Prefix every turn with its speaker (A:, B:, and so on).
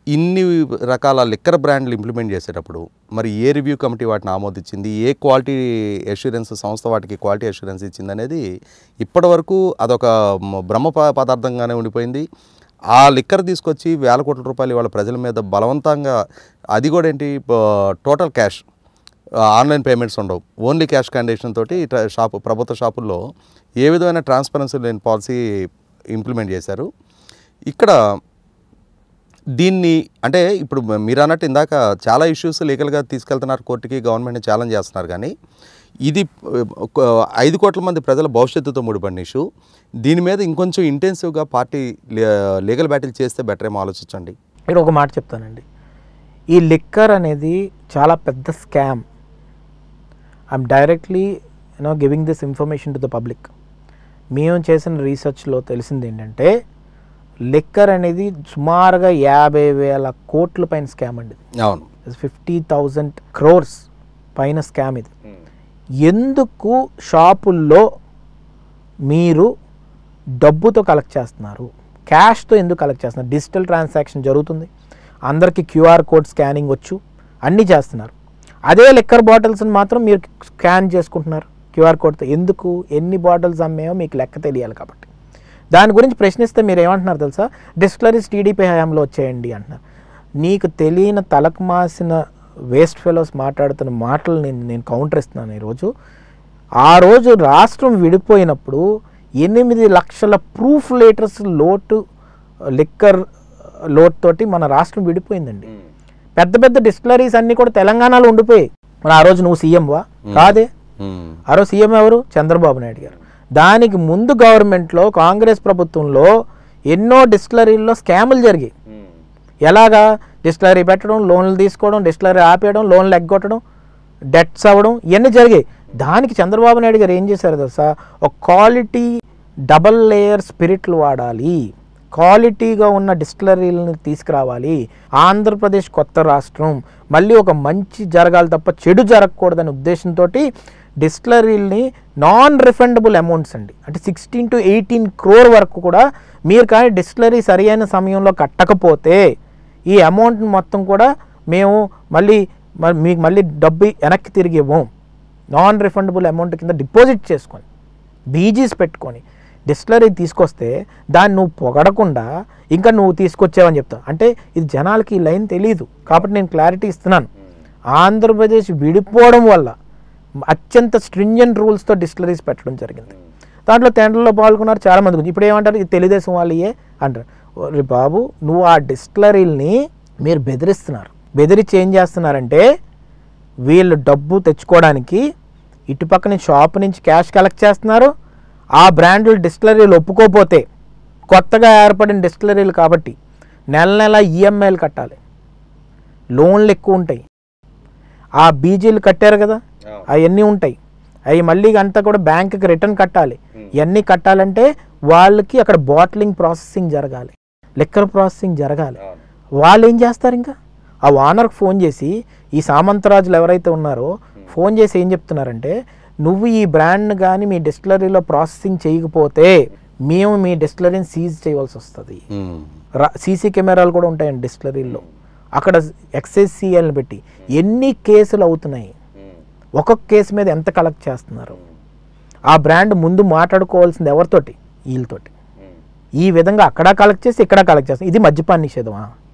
A: ఇన్ని రకాల లిక్కర్ బ్రాండ్లు ఇంప్లిమెంట్ చేసేటప్పుడు మరి ఏ రివ్యూ కమిటీ వాటిని ఆమోదించింది ఏ క్వాలిటీ అష్యూరెన్స్ సంస్థ వాటికి క్వాలిటీ అష్యూరెన్స్ ఇచ్చింది అనేది ఇప్పటివరకు అదొక మ- బ్రహ్మ ప- పదార్థంగానే ఉండిపోయింది ఆ లిక్కర్ తీసుకొచ్చి వేల కోట్ల రూపాయలు ఇవాళ ప్రజల మీద బలవంతంగా అది కూడా ఏంటి టోటల్ క్యాష్ ఆన్లైన్ పేమెంట్స్ ఉండవు ఓన్లీ క్యాష్ కండిషన్ తోటి ఇట్లా షాపు ప్రభుత్వ షాపుల్లో ఏ విధమైన ట్రాన్స్పరెన్సీ లేని పాలసీ ఇంప్లిమెంట్ చేశారు ఇక్కడ దీన్ని అంటే ఇప్పుడు మీరు అన్నట్టు ఇందాక చాలా ఇష్యూస్ లీగల్గా తీసుకెళ్తున్నారు కోర్టుకి గవర్నమెంట్ని ఛాలెంజ్ చేస్తున్నారు కానీ ఇది ఒక ఐదు కోట్ల మంది ప్రజల భవిష్యత్తుతో ముడిపడిన ఇష్యూ దీని మీద ఇంకొంచెం ఇంటెన్సివ్గా పార్టీ లీగల్ బ్యాటిల్ చేస్తే బెటర్ ఏమో ఆలోచించండి
B: ఇక్కడ ఒక మాట చెప్తానండి ఈ లిక్కర్ అనేది చాలా పెద్ద scam I'm directly you know giving this information to the public మేము చేసిన రీసెర్చ్లో తెలిసింది ఏంటంటే లిక్కర్ అనేది సుమారుగా యాభై వేల కోట్ల పైన స్కామ్ అండి
A: అవును
B: ఫిఫ్టీ థౌజండ్ క్రోర్స్ పైన స్కామ్ ఇది ఎందుకు షాపుల్లో మీరు డబ్బుతో కలెక్ట్ చేస్తున్నారు క్యాష్తో ఎందుకు కలెక్ట్ చేస్తున్నారు డిజిటల్ ట్రాన్సాక్షన్ జరుగుతుంది అందరికీ క్యూఆర్ కోడ్ స్కానింగ్ వచ్చు అన్నీ చేస్తున్నారు అదే లిక్కర్ బాటిల్స్ని మాత్రం మీరు స్కాన్ చేసుకుంటున్నారు క్యూఆర్ కోడ్తో ఎందుకు ఎన్ని బాటిల్స్ అమ్మాయో మీకు లెక్క తెలియాలి కాబట్టి దాని గురించి ప్రశ్నిస్తే మీరు ఏమంటున్నారు తెలుసా డిస్టిలరీస్ టీడీపీ హయాంలో వచ్చేయండి అంటున్నారు నీకు తెలియని తలకు మాసిన వేస్ట్ ఫెలోస్ మాట్లాడుతున్న మాటలు నేను నేను కౌంటర్ ఇస్తున్నాను ఈరోజు ఆ రోజు రాష్ట్రం విడిపోయినప్పుడు ఎనిమిది లక్షల ప్రూఫ్ లీటర్స్ లోటు లిక్కర్ లోట్ తోటి మన రాష్ట్రం విడిపోయిందండి పెద్ద పెద్ద డిస్టిలరీస్ అన్నీ కూడా తెలంగాణలో ఉండిపోయాయి మరి ఆ రోజు నువ్వు సీఎం వా కాదే
A: మ్మ్.
B: ఆ రోజు సీఎం ఎవరు చంద్రబాబు నాయుడు గారు దానికి ముందు గవర్నమెంట్లో కాంగ్రెస్ ప్రభుత్వంలో ఎన్నో డిస్టిలరీల్లో స్కాములు జరిగాయి ఎలాగా డిస్టిలరీ పెట్టడం లోన్లు తీసుకోవడం డిస్టిలరీ ఆపేయడం లోన్లు ఎగ్గొట్టడం డెట్స్ అవ్వడం ఇవన్నీ జరిగాయి దానికి చంద్రబాబు నాయుడు గారు ఏం చేశారు తెలుసా ఒక క్వాలిటీ డబల్ లేయర్ స్పిరిట్లు వాడాలి క్వాలిటీగా ఉన్న డిస్టిలరీలను తీసుకురావాలి ఆంధ్రప్రదేశ్ కొత్త రాష్ట్రం మళ్ళీ ఒక మంచి జరగాలి తప్ప చెడు జరగకూడదనే ఉద్దేశంతో డిస్టిలరీల్ని నాన్ రిఫండబుల్ అమౌంట్స్ అండి అంటే సిక్స్టీన్ టు ఎయిటీన్ క్రోర్ వరకు కూడా మీరు కానీ డిస్టిలరీ సరైన సమయంలో కట్టకపోతే ఈ అమౌంట్ మొత్తం కూడా మేము మళ్ళీ మ- మీకు మళ్ళీ డబ్బు వెనక్కి తిరిగి ఇవ్వం నాన్ రిఫండబుల్ అమౌంట్ కింద డిపాజిట్ చేసుకొని బీజీస్ పెట్టుకొని డిస్టిలరీ తీసుకొస్తే దాన్ని నువ్వు పొగడకుండా ఇంకా నువ్వు తీసుకొచ్చావని చెప్తావు అంటే ఇది జనాలకి ఈ లైన్ తెలియదు కాబట్టి నేను క్లారిటీ ఇస్తున్నాను ఆంధ్రప్రదేశ్ విడిపోవడం వల్ల అత్యంత స్ట్రింజెంట్ రూల్స్తో డిస్టిలరీస్ పెట్టడం జరిగింది దాంట్లో టెండర్లో పాల్గొన్నారు చాలామంది గురించి ఇప్పుడు ఏమంటారు ఇది తెలుగుదేశం వాళ్ళయే అంటారు ఒరే బాబు నువ్వు ఆ డిస్టిలరీల్ని మీరు బెదిరిస్తున్నారు బెదిరించి ఏం చేస్తున్నారంటే వీళ్ళు డబ్బు తెచ్చుకోవడానికి ఇటుపక్క నుంచి షాప్ నుంచి క్యాష్ కలెక్ట్ చేస్తున్నారు ఆ బ్రాండ్లు డిస్టిలరీలు ఒప్పుకోపోతే కొత్తగా ఏర్పడిన డిస్టిలరీలు కాబట్టి నెల నెల ఈఎంఐలు కట్టాలి లోన్లు ఎక్కువ ఉంటాయి ఆ బీజీలు కట్టారు కదా అవన్నీ ఉంటాయి అవి మళ్ళీ అంతా కూడా బ్యాంకుకి రిటర్న్ కట్టాలి ఇవన్నీ కట్టాలంటే వాళ్ళకి అక్కడ బాటిలింగ్ ప్రాసెసింగ్ జరగాలి లిక్కర్ ప్రాసెసింగ్ జరగాలి వాళ్ళు ఏం చేస్తారు ఇంకా ఆ ఓనర్కి ఫోన్ చేసి ఈ సామంతరాజులు ఎవరైతే ఉన్నారో ఫోన్ చేసి ఏం చెప్తున్నారంటే నువ్వు ఈ బ్రాండ్ కానీ మీ డిస్టిలరీలో ప్రాసెసింగ్ చేయకపోతే మేము మీ డిస్టిలరీని సీజ్ చేయవలసి వస్తుంది
A: మ్మ్.
B: సీసీ కెమెరాలు కూడా ఉంటాయండి డిస్టిలరీల్లో అక్కడ ఎక్సైజ్ పెట్టి ఎన్ని కేసులు అవుతున్నాయి ఒక్కొక్క కేసు మీద ఎంత కలెక్ట్ చేస్తున్నారు ఆ బ్రాండ్ ముందు మాట్లాడుకోవాల్సింది ఎవరితోటి వీళ్ళతోటి ఈ విధంగా అక్కడ కలెక్ట్ చేసి ఇక్కడ కలెక్ట్ చేస్తాం ఇది మద్యపాన నిషేధమా